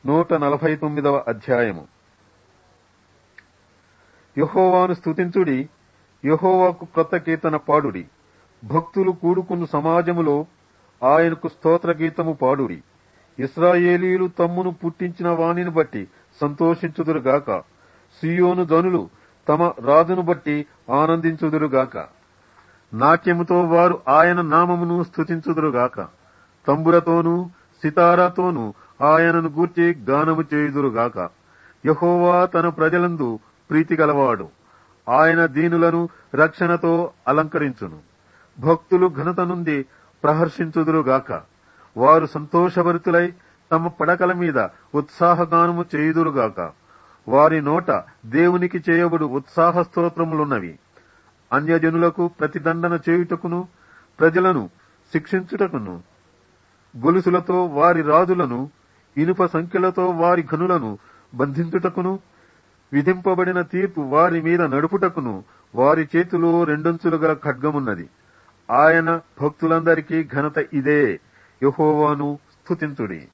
నూట నలభై తొమ్మిదవ అధ్యాయము యహోవాను స్తుతించుడి యహోవాకు క్రొత్త కీర్తన పాడుడి భక్తులు కూడుకున్న సమాజములో ఆయనకు స్తోత్ర గీతము పాడుడి ఇస్రాయేలీలు తమ్మును పుట్టించిన వాణిని బట్టి సంతోషించుదురుగాక సియోను జనులు తమ రాజును బట్టి ఆనందించుదురుగాక నాట్యముతో వారు ఆయన నామమును స్తుతించుదురుగాక తంబురతోనూ సితారాతోనూ ఆయనను గూర్చి గానము చేయుదురుగాక యహోవా తన ప్రజలందు ప్రీతి గలవాడు ఆయన దీనులను రక్షణతో అలంకరించును భక్తులు ఘనత నుండి ప్రహర్షించుదురుగాక వారు సంతోషభరితులై తమ పడకల మీద ఉత్సాహగానము చేయుదురుగాక వారి నోట దేవునికి చేయబడు ఉత్సాహ స్తోత్రములున్నవి అన్యజనులకు ప్రతిదండన చేయుటకును ప్రజలను శిక్షించుటకును గొలుసులతో వారి రాజులను ఇనుప సంఖ్యలతో వారి ఘనులను బంధించుటకును విధింపబడిన తీర్పు వారి మీద నడుపుటకును వారి చేతిలో రెండంచులు గల ఖడ్గమున్నది ఆయన భక్తులందరికీ ఘనత ఇదే యహోవాను స్తుతించుడి